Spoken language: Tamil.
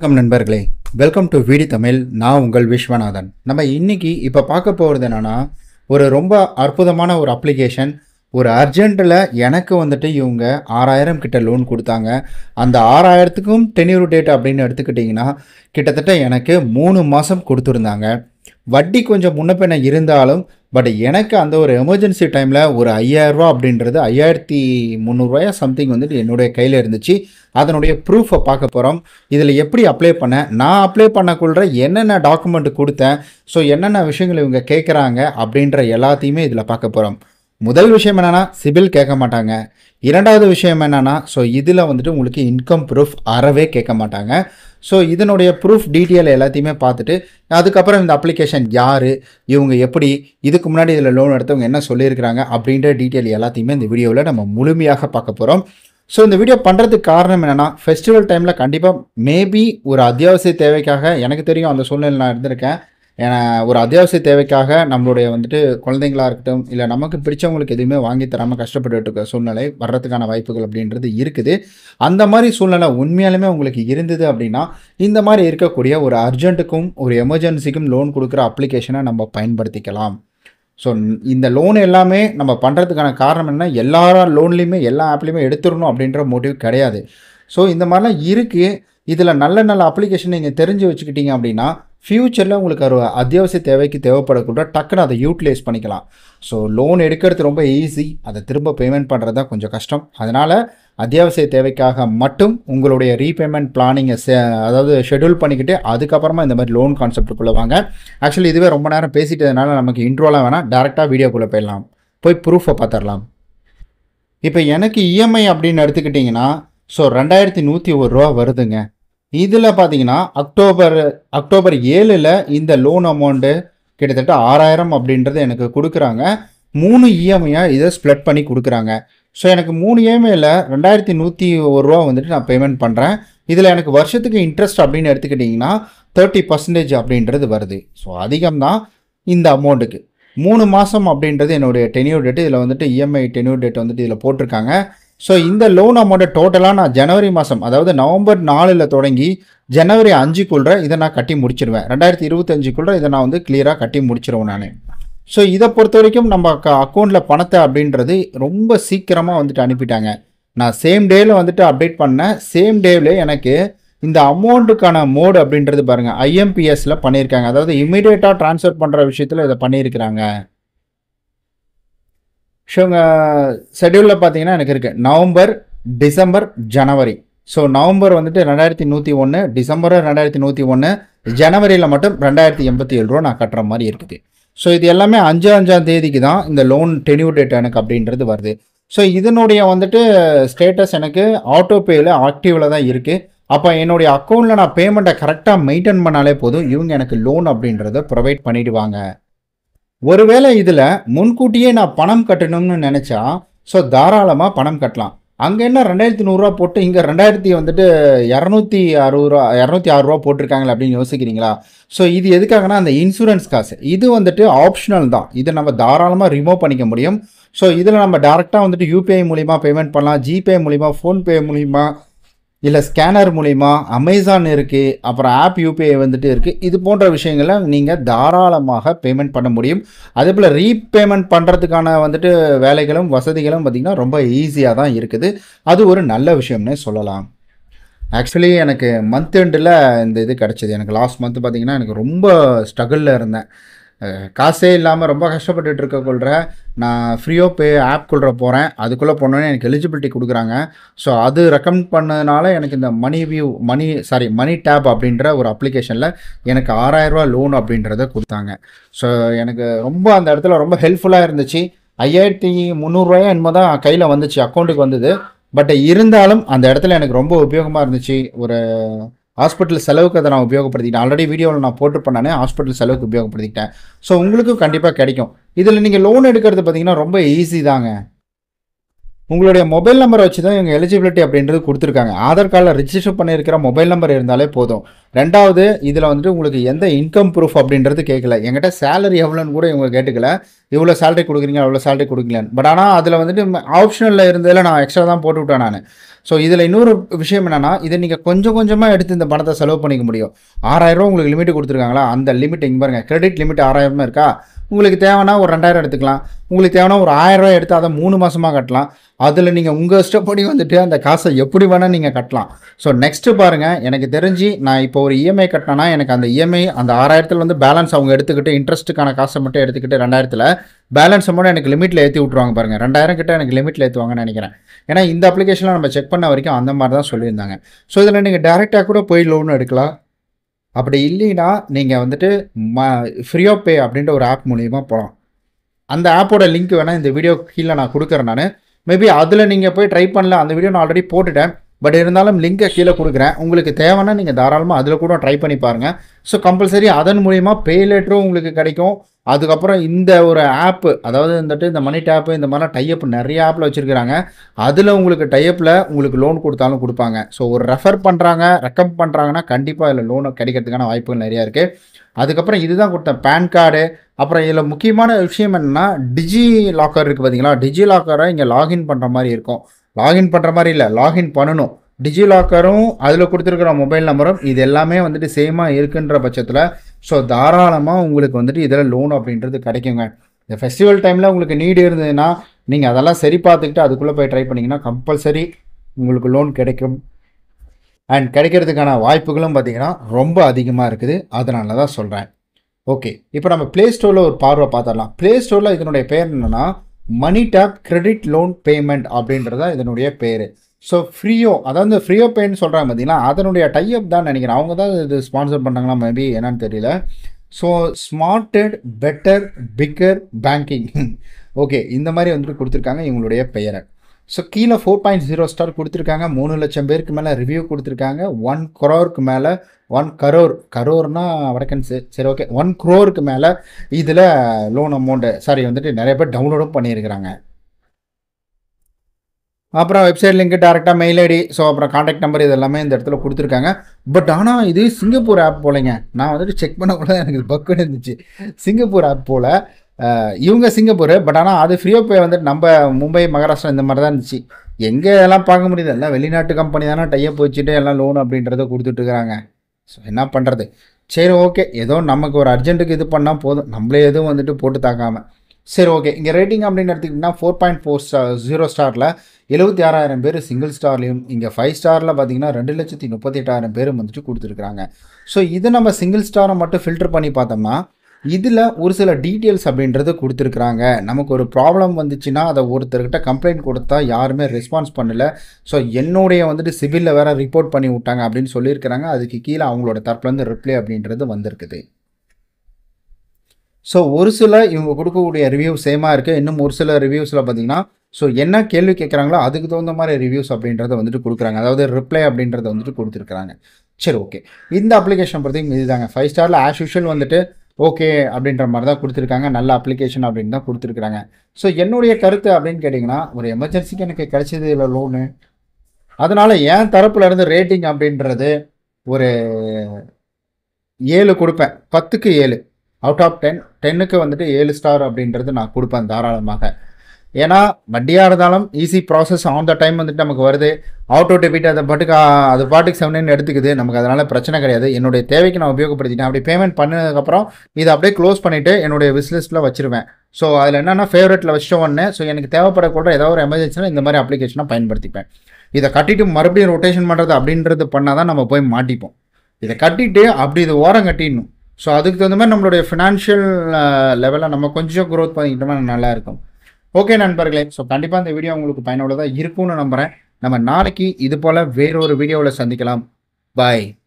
வணக்கம் நண்பர்களே வெல்கம் டு வீடி தமிழ் நான் உங்கள் விஸ்வநாதன் நம்ம இன்னைக்கு இப்போ பார்க்க போகிறது என்னன்னா ஒரு ரொம்ப அற்புதமான ஒரு அப்ளிகேஷன் ஒரு அர்ஜென்ட்டில் எனக்கு வந்துட்டு இவங்க ஆறாயிரம் கிட்ட லோன் கொடுத்தாங்க அந்த ஆறாயிரத்துக்கும் டென்யூர் டேட் அப்படின்னு எடுத்துக்கிட்டிங்கன்னா கிட்டத்தட்ட எனக்கு மூணு மாதம் கொடுத்துருந்தாங்க வட்டி கொஞ்சம் முன்ன பின்ன இருந்தாலும் பட் எனக்கு அந்த ஒரு எமர்ஜென்சி டைமில் ஒரு ஐயாயிரரூவா அப்படின்றது ஐயாயிரத்தி முந்நூறுரூவாயா சம்திங் வந்துட்டு என்னுடைய கையில் இருந்துச்சு அதனுடைய ப்ரூஃபை பார்க்க போகிறோம் இதில் எப்படி அப்ளை பண்ணேன் நான் அப்ளை பண்ணக்குள்ள என்னென்ன டாக்குமெண்ட் கொடுத்தேன் ஸோ என்னென்ன விஷயங்கள் இவங்க கேட்குறாங்க அப்படின்ற எல்லாத்தையுமே இதில் பார்க்க போகிறோம் முதல் விஷயம் என்னென்னா சிபில் கேட்க மாட்டாங்க இரண்டாவது விஷயம் என்னென்னா ஸோ இதில் வந்துட்டு உங்களுக்கு இன்கம் ப்ரூஃப் அறவே கேட்க மாட்டாங்க ஸோ இதனுடைய ப்ரூஃப் டீட்டெயில் எல்லாத்தையுமே பார்த்துட்டு அதுக்கப்புறம் இந்த அப்ளிகேஷன் யார் இவங்க எப்படி இதுக்கு முன்னாடி இதில் லோன் எடுத்தவங்க என்ன சொல்லியிருக்கிறாங்க அப்படின்ற டீட்டெயில் எல்லாத்தையுமே இந்த வீடியோவில் நம்ம முழுமையாக பார்க்க போகிறோம் ஸோ இந்த வீடியோ பண்ணுறதுக்கு காரணம் என்னென்னா ஃபெஸ்டிவல் டைமில் கண்டிப்பாக மேபி ஒரு அத்தியாவசிய தேவைக்காக எனக்கு தெரியும் அந்த சூழ்நிலை நான் இருந்திருக்கேன் ஏன்னா ஒரு அத்தியாவசிய தேவைக்காக நம்மளுடைய வந்துட்டு குழந்தைங்களா இருக்கட்டும் இல்லை நமக்கு பிடிச்சவங்களுக்கு எதுவுமே வாங்கி தராமல் கஷ்டப்பட்டுட்டு இருக்க சூழ்நிலை வர்றதுக்கான வாய்ப்புகள் அப்படின்றது இருக்குது அந்த மாதிரி சூழ்நிலை உண்மையாலுமே உங்களுக்கு இருந்தது அப்படின்னா இந்த மாதிரி இருக்கக்கூடிய ஒரு அர்ஜென்ட்டுக்கும் ஒரு எமர்ஜென்சிக்கும் லோன் கொடுக்குற அப்ளிகேஷனை நம்ம பயன்படுத்திக்கலாம் ஸோ இந்த லோன் எல்லாமே நம்ம பண்ணுறதுக்கான காரணம் என்ன எல்லா லோன்லேயுமே எல்லா ஆப்லேயுமே எடுத்துடணும் அப்படின்ற மோட்டிவ் கிடையாது ஸோ இந்த மாதிரிலாம் இருக்குது இதில் நல்ல நல்ல அப்ளிகேஷன் நீங்கள் தெரிஞ்சு வச்சுக்கிட்டீங்க அப்படின்னா ஃப்யூச்சரில் உங்களுக்கு ஒரு அத்தியாவசிய தேவைக்கு தேவைப்படக்கூட டக்குன்னு அதை யூட்டிலைஸ் பண்ணிக்கலாம் ஸோ லோன் எடுக்கிறது ரொம்ப ஈஸி அதை திரும்ப பேமெண்ட் பண்ணுறது தான் கொஞ்சம் கஷ்டம் அதனால் அத்தியாவசிய தேவைக்காக மட்டும் உங்களுடைய ரீபேமெண்ட் பிளானிங்கை அதாவது ஷெடியூல் பண்ணிக்கிட்டு அதுக்கப்புறமா இந்த மாதிரி லோன் கான்செப்ட்டுக்குள்ளே வாங்க ஆக்சுவலி இதுவே ரொம்ப நேரம் பேசிட்டதுனால நமக்கு இன்ட்ரோலாம் வேணாம் டேரெக்டாக வீடியோக்குள்ளே போயிடலாம் போய் ப்ரூஃபை பார்த்துடலாம் இப்போ எனக்கு இஎம்ஐ அப்படின்னு எடுத்துக்கிட்டிங்கன்னா ஸோ ரெண்டாயிரத்தி நூற்றி ஒரு ரூபா வருதுங்க இதில் பார்த்தீங்கன்னா அக்டோபர் அக்டோபர் ஏழில் இந்த லோன் அமௌண்ட்டு கிட்டத்தட்ட ஆறாயிரம் அப்படின்றது எனக்கு கொடுக்குறாங்க மூணு இஎம்ஐயாக இதை ஸ்ப்ளிட் பண்ணி கொடுக்குறாங்க ஸோ எனக்கு மூணு இஎம்ஐயில் ரெண்டாயிரத்தி நூற்றி ஒரு ரூபா வந்துட்டு நான் பேமெண்ட் பண்ணுறேன் இதில் எனக்கு வருஷத்துக்கு இன்ட்ரெஸ்ட் அப்படின்னு எடுத்துக்கிட்டிங்கன்னா தேர்ட்டி பர்சன்டேஜ் அப்படின்றது வருது ஸோ அதிகம்தான் இந்த அமௌண்ட்டுக்கு மூணு மாதம் அப்படின்றது என்னுடைய டென்யூர் டேட் இதில் வந்துட்டு இஎம்ஐ டென்யூர் டேட் வந்துட்டு இதில் போட்டிருக்காங்க ஸோ இந்த லோன் அமௌண்ட்டை டோட்டலாக நான் ஜனவரி மாதம் அதாவது நவம்பர் நாலில் தொடங்கி ஜனவரி அஞ்சுக்குள்ளே இதை நான் கட்டி முடிச்சிருவேன் ரெண்டாயிரத்தி இருபத்தஞ்சுக்குள்ளே இதை நான் வந்து கிளியராக கட்டி முடிச்சிருவேன் நான் ஸோ இதை பொறுத்த வரைக்கும் நம்ம அக்கௌண்ட்டில் பணத்தை அப்படின்றது ரொம்ப சீக்கிரமாக வந்துட்டு அனுப்பிட்டாங்க நான் சேம் டேயில் வந்துட்டு அப்டேட் பண்ணேன் சேம் டேவில் எனக்கு இந்த அமௌண்ட்டுக்கான மோடு அப்படின்றது பாருங்கள் ஐஎம்பிஎஸ்ல பண்ணியிருக்காங்க அதாவது இமீடியட்டாக ட்ரான்ஸ்ஃபர் பண்ணுற விஷயத்தில் இதை பண்ணியிருக்கிறாங்க ஸோ உங்கள் ஷெடியூலில் பார்த்தீங்கன்னா எனக்கு இருக்குது நவம்பர் டிசம்பர் ஜனவரி ஸோ நவம்பர் வந்துட்டு ரெண்டாயிரத்தி நூற்றி ஒன்று டிசம்பர் ரெண்டாயிரத்தி நூற்றி ஒன்று ஜனவரியில் மட்டும் ரெண்டாயிரத்தி எண்பத்தி ஏழு ரூபா நான் கட்டுற மாதிரி இருக்குது ஸோ இது எல்லாமே அஞ்சு அஞ்சாம் தேதிக்கு தான் இந்த லோன் டென்யூர் டேட் எனக்கு அப்படின்றது வருது ஸோ இதனுடைய வந்துட்டு ஸ்டேட்டஸ் எனக்கு ஆட்டோபேயில் ஆக்டிவில் தான் இருக்குது அப்போ என்னுடைய அக்கௌண்ட்டில் நான் பேமெண்ட்டை கரெக்டாக மெயின்டைன் பண்ணாலே போதும் இவங்க எனக்கு லோன் அப்படின்றத ப்ரொவைட் பண்ணிடுவாங்க ஒருவேளை இதில் முன்கூட்டியே நான் பணம் கட்டணும்னு நினச்சா ஸோ தாராளமாக பணம் கட்டலாம் அங்கே என்ன ரெண்டாயிரத்தி நூறுரூவா போட்டு இங்கே ரெண்டாயிரத்தி வந்துட்டு இரநூத்தி அறுபது ரூபா இரநூத்தி ஆறு ரூபா போட்டிருக்காங்களே அப்படின்னு யோசிக்கிறீங்களா ஸோ இது எதுக்காகனா அந்த இன்சூரன்ஸ் காசு இது வந்துட்டு ஆப்ஷனல் தான் இதை நம்ம தாராளமாக ரிமூவ் பண்ணிக்க முடியும் ஸோ இதில் நம்ம டேரெக்டாக வந்துட்டு யூபிஐ மூலிமா பேமெண்ட் பண்ணலாம் ஜிபே மூலிமா ஃபோன்பே மூலிமா இல்லை ஸ்கேனர் மூலிமா அமேசான் இருக்குது அப்புறம் ஆப் யூபிஐ வந்துட்டு இருக்குது இது போன்ற விஷயங்களை நீங்கள் தாராளமாக பேமெண்ட் பண்ண முடியும் அதே போல் ரீபேமெண்ட் பண்ணுறதுக்கான வந்துட்டு வேலைகளும் வசதிகளும் பார்த்திங்கன்னா ரொம்ப ஈஸியாக தான் இருக்குது அது ஒரு நல்ல விஷயம்னே சொல்லலாம் ஆக்சுவலி எனக்கு மந்த் எண்டில் இந்த இது கிடச்சிது எனக்கு லாஸ்ட் மந்த் பார்த்திங்கன்னா எனக்கு ரொம்ப ஸ்ட்ரகிளில் இருந்தேன் காசே இல்லாமல் ரொம்ப கஷ்டப்பட்டுட்டு இருக்கக்குள்ள நான் ஃப்ரீயோ பே ஆப்குள்ளே போகிறேன் அதுக்குள்ளே போனோன்னே எனக்கு எலிஜிபிலிட்டி கொடுக்குறாங்க ஸோ அது ரெக்கமெண்ட் பண்ணதுனால எனக்கு இந்த Money View money sorry MoneyTap அப்படின்ற ஒரு அப்ளிகேஷனில் எனக்கு ஆறாயிரரூவா லோன் அப்படின்றத கொடுத்தாங்க ஸோ எனக்கு ரொம்ப அந்த இடத்துல ரொம்ப ஹெல்ப்ஃபுல்லாக இருந்துச்சு ஐயாயிரத்தி முந்நூறுரூவாயா என்னமோ தான் கையில் வந்துச்சு அக்கௌண்ட்டுக்கு வந்தது பட் இருந்தாலும் அந்த இடத்துல எனக்கு ரொம்ப உபயோகமாக இருந்துச்சு ஒரு ஹாஸ்பிட்டல் செலவுக்கு அதை நான் உபயோகப்படுத்திக்கிட்டேன் ஆல்ரெடி வீடியோவில் நான் போட்டு நானே ஹாஸ்பிட்டல் செலவுக்கு உபயோகப்படுத்திக்கிட்டேன் ஸோ உங்களுக்கும் கண்டிப்பாக கிடைக்கும் இதில் நீங்கள் லோன் எடுக்கிறது பார்த்தீங்கன்னா ரொம்ப ஈஸி தாங்க உங்களுடைய மொபைல் நம்பரை வச்சு தான் இவங்க எலிஜிபிலிட்டி அப்படின்றது கொடுத்துருக்காங்க ஆதார் கார்டில் ரிஜிஸ்டர் பண்ணியிருக்கிற மொபைல் நம்பர் இருந்தாலே போதும் ரெண்டாவது இதில் வந்துட்டு உங்களுக்கு எந்த இன்கம் ப்ரூஃப் அப்படின்றது கேட்கல என்கிட்ட சேலரி எவ்வளோன்னு கூட இவங்க கேட்டுக்கல இவ்வளோ சேலரி கொடுக்குறீங்க அவ்வளோ சேலரி கொடுக்கலன்னு பட் ஆனால் அதில் வந்துட்டு ஆப்ஷனலில் இருந்ததில் நான் எக்ஸ்ட்ரா தான் போட்டு விட்டேன் நான் ஸோ இதில் இன்னொரு விஷயம் என்னென்னா இதை நீங்கள் கொஞ்சம் கொஞ்சமாக எடுத்து இந்த பணத்தை செலவு பண்ணிக்க முடியும் ஆறாயிரம் உங்களுக்கு லிமிட் கொடுத்துருக்காங்களா அந்த லிமிட் இங்கே பாருங்கள் கிரெடிட் லிமிட் ஆறாயிரமா இருக்கா உங்களுக்கு தேவைன்னா ஒரு ரெண்டாயிரம் எடுத்துக்கலாம் உங்களுக்கு தேவைன்னா ஒரு ஆயிரம் ரூபாய் எடுத்து அதை மூணு மாதமாக கட்டலாம் அதில் நீங்கள் உங்கள் இஷ்டப்படி வந்துட்டு அந்த காசை எப்படி வேணால் நீங்கள் கட்டலாம் ஸோ நெக்ஸ்ட்டு பாருங்கள் எனக்கு தெரிஞ்சு நான் இப்போ ஒரு இஎம்ஐ கட்டினேன்னா எனக்கு அந்த இஎம்ஐ அந்த ஆறாயிரத்தில் வந்து பேலன்ஸ் அவங்க எடுத்துக்கிட்டு இன்ட்ரெஸ்ட்டுக்கான காசை மட்டும் எடுத்துக்கிட்டு ரெண்டாயிரத்தில் பேலன்ஸை மட்டும் எனக்கு லிமிட்டில் ஏற்றி விட்ருவாங்க பாருங்கள் ரெண்டாயிரம் கிட்ட எனக்கு லிமிட்டில் ஏற்றுவாங்கன்னு நினைக்கிறேன் ஏன்னா இந்த அப்ளிகேஷனில் நம்ம செக் பண்ண வரைக்கும் அந்த மாதிரி தான் சொல்லியிருந்தாங்க ஸோ இதில் நீங்கள் டேரெக்டாக கூட போய் லோன் எடுக்கலாம் அப்படி இல்லைன்னா நீங்கள் வந்துட்டு ம ஃப்ரீ ஆஃப் பே அப்படின்ற ஒரு ஆப் மூலியமா போகலாம் அந்த ஆப்போட லிங்க் வேணால் இந்த வீடியோ கீழே நான் கொடுக்குறேன் நான் மேபி அதில் நீங்கள் போய் ட்ரை பண்ணல அந்த வீடியோ நான் ஆல்ரெடி போட்டுட்டேன் பட் இருந்தாலும் லிங்கை கீழே கொடுக்குறேன் உங்களுக்கு தேவைன்னா நீங்கள் தாராளமாக அதில் கூட ட்ரை பண்ணி பாருங்கள் ஸோ கம்பல்சரி அதன் மூலிமா பே லேட்டரும் உங்களுக்கு கிடைக்கும் அதுக்கப்புறம் இந்த ஒரு ஆப்பு அதாவது வந்துட்டு இந்த மணி டேப்பு இந்த மாதிரிலாம் டைப் நிறைய ஆப்பில் வச்சுருக்கிறாங்க அதில் உங்களுக்கு டைப்பில் உங்களுக்கு லோன் கொடுத்தாலும் கொடுப்பாங்க ஸோ ஒரு ரெஃபர் பண்ணுறாங்க ரெக்கம் பண்ணுறாங்கன்னா கண்டிப்பாக இதில் லோன் கிடைக்கிறதுக்கான வாய்ப்புகள் நிறையா இருக்குது அதுக்கப்புறம் இதுதான் கொடுத்தேன் பேன் கார்டு அப்புறம் இதில் முக்கியமான விஷயம் என்னென்னா டிஜி லாக்கர் இருக்குது பார்த்தீங்களா டிஜி லாக்கரை இங்கே லாகின் பண்ணுற மாதிரி இருக்கும் லாகின் பண்ணுற மாதிரி இல்லை லாகின் பண்ணணும் டிஜி லாக்கரும் அதில் கொடுத்துருக்குற மொபைல் நம்பரும் இது எல்லாமே வந்துட்டு சேமாக இருக்குன்ற பட்சத்தில் ஸோ தாராளமாக உங்களுக்கு வந்துட்டு இதில் லோன் அப்படின்றது கிடைக்குங்க இந்த ஃபெஸ்டிவல் டைமில் உங்களுக்கு நீடு இருந்ததுன்னா நீங்கள் அதெல்லாம் சரி பார்த்துக்கிட்டு அதுக்குள்ளே போய் ட்ரை பண்ணிங்கன்னா கம்பல்சரி உங்களுக்கு லோன் கிடைக்கும் அண்ட் கிடைக்கிறதுக்கான வாய்ப்புகளும் பார்த்தீங்கன்னா ரொம்ப அதிகமாக இருக்குது அதனால தான் சொல்கிறேன் ஓகே இப்போ நம்ம ப்ளே ஸ்டோரில் ஒரு பார்வை பார்த்துடலாம் ப்ளே ஸ்டோரில் இதனுடைய பேர் என்னென்னா MoneyTap credit loan payment அப்படின்றத இதனுடைய பேர் ஸோ ஃப்ரீயோ அதாவது ஃப்ரீயோ பேன்னு சொல்கிறாங்க பார்த்தீங்கன்னா அதனுடைய டைப் தான் நினைக்கிறேன் அவங்க தான் இது ஸ்பான்சர் பண்ணுறாங்களா மேபி என்னன்னு தெரியல so smarter better bigger banking okay இந்த மாதிரி வந்துட்டு கொடுத்துருக்காங்க இவங்களுடைய பெயரை ஸோ கீழே ஃபோர் பாயிண்ட் ஜீரோ ஸ்டார் கொடுத்துருக்காங்க மூணு லட்சம் பேருக்கு மேலே ரிவ்யூ கொடுத்துருக்காங்க ஒன் குரோருக்கு மேலே ஒன் கரோர் கரோர்னா வடக்கன்ஸு சரி ஓகே ஒன் குரோருக்கு மேலே இதில் லோன் அமௌண்ட்டு சாரி வந்துட்டு நிறைய பேர் டவுன்லோடும் பண்ணியிருக்கிறாங்க அப்புறம் வெப்சைட் லிங்க் டேரெக்டாக மெயில் ஐடி ஸோ அப்புறம் காண்டாக்ட் நம்பர் இது எல்லாமே இந்த இடத்துல கொடுத்துருக்காங்க பட் ஆனால் இது சிங்கப்பூர் ஆப் போலங்க நான் வந்துட்டு செக் பண்ண கூட எனக்கு பக்குன்னு இருந்துச்சு சிங்கப்பூர் ஆப் போல் இவங்க சிங்கப்பூர் பட் ஆனால் அது ஃப்ரீ பே வந்துட்டு நம்ம மும்பை மகாராஷ்டிரா இந்த மாதிரி தான் இருந்துச்சு எங்கே எல்லாம் பார்க்க முடியுது எல்லாம் வெளிநாட்டு கம்பெனி தானே டையப் வச்சுட்டு எல்லாம் லோன் அப்படின்றத கொடுத்துட்ருக்குறாங்க ஸோ என்ன பண்ணுறது சரி ஓகே ஏதோ நமக்கு ஒரு அர்ஜென்ட்டுக்கு இது பண்ணால் போதும் நம்மளே எதுவும் வந்துட்டு போட்டு தாக்காமல் சரி ஓகே இங்கே ரேட்டிங் அப்படின்னு எடுத்துக்கிட்டிங்கன்னா four point four star zero ஸ்டாரில் எழுபத்தி ஆறாயிரம் பேர் சிங்கிள் ஸ்டார்லையும் இங்கே ஃபைவ் ஸ்டாரில் பார்த்தீங்கன்னா ரெண்டு லட்சத்தி முப்பத்தி எட்டாயிரம் பேர் வந்துட்டு கொடுத்துருக்குறாங்க ஸோ இது நம்ம சிங்கிள் ஸ்டாரை மட்டும் ஃபில்டர் பண்ணி பார்த்தோம்னா இதில் ஒரு சில டீட்டெயில்ஸ் அப்படின்றது கொடுத்துருக்குறாங்க நமக்கு ஒரு ப்ராப்ளம் வந்துச்சுன்னா அதை ஒருத்தர்கிட்ட கம்ப்ளைண்ட் கொடுத்தா யாருமே ரெஸ்பான்ஸ் பண்ணல ஸோ என்னுடைய வந்துட்டு சிவிலில் வேற ரிப்போர்ட் பண்ணி விட்டாங்க அப்படின்னு சொல்லியிருக்கிறாங்க அதுக்கு கீழே அவங்களோட தரப்புலேருந்து ரிப்ளை அப்படின்றது வந்திருக்குது ஸோ ஒரு சில இவங்க கொடுக்கக்கூடிய ரிவ்யூ சேமாக இருக்குது இன்னும் ஒரு சில ரிவ்யூஸில் பார்த்தீங்கன்னா ஸோ என்ன கேள்வி கேட்குறாங்களோ அதுக்கு தகுந்த மாதிரி ரிவ்யூஸ் அப்படின்றத வந்துட்டு கொடுக்குறாங்க அதாவது ரிப்ளை அப்படின்றத வந்துட்டு கொடுத்துருக்குறாங்க சரி ஓகே இந்த அப்ளிகேஷன் பொறுத்தையும் இதுதாங்க ஃபைவ் ஸ்டாரில் ஆஸ் யூஷுவல் வந்துட்டு ஓகே அப்படின்ற மாதிரி தான் கொடுத்துருக்காங்க நல்ல அப்ளிகேஷன் அப்படின்னு தான் கொடுத்துருக்குறாங்க ஸோ என்னுடைய கருத்து அப்படின்னு கேட்டிங்கன்னா ஒரு எமர்ஜென்சிக்கு எனக்கு கிடைச்சது இல்லை லோனு அதனால் என் தரப்புல இருந்து ரேட்டிங் அப்படின்றது ஒரு ஏழு கொடுப்பேன் பத்துக்கு ஏழு அவுட் ஆஃப் டென் டென்னுக்கு வந்துட்டு ஏழு ஸ்டார் அப்படின்றது நான் கொடுப்பேன் தாராளமாக ஏன்னா வட்டியாக இருந்தாலும் easy process on the time வந்துட்டு நமக்கு வருது ஆட்டோ டெபிட் அதை பாட்டுக்கு ஆ, அது பாட்டுக்கு செவன் எடுத்துக்குது நமக்கு அதனால் பிரச்சனை கிடையாது என்னுடைய தேவைக்கு நான் உபயோகப்படுத்திட்டேன் அப்படி பேமெண்ட் பண்ணதுக்கப்புறம் இதை அப்படியே க்ளோஸ் பண்ணிவிட்டு என்னுடைய விஸ்லிஸ்ட்டில் வச்சிருவேன் ஸோ அதில் என்னென்னா ஃபேவரட்டில் வச்சிட்ட உடனே ஸோ எனக்கு தேவைப்படக்கூட ஏதாவது ஒரு எமர்ஜென்சினா இந்த மாதிரி அப்ளிகேஷனை பயன்படுத்திப்பேன் இதை கட்டிட்டு மறுபடியும் ரொட்டேஷன் பண்ணுறது அப்படின்றது பண்ணால் தான் நம்ம போய் மாட்டிப்போம் இதை கட்டிட்டு அப்படி இது ஓரம் கட்டிடணும் ஸோ அதுக்கு தகுந்த மாதிரி நம்மளுடைய ஃபினான்ஷியல் லெவலில் நம்ம கொஞ்சம் க்ரோத் பண்ணிக்கிட்டோம்னா நல்லா இருக்கும் ஓகே நண்பர்களே ஸோ கண்டிப்பாக இந்த வீடியோ உங்களுக்கு பயனுள்ளதாக இருக்கும்னு நம்புகிறேன் நம்ம நாளைக்கு இது போல் வேறொரு வீடியோவில் சந்திக்கலாம் பாய்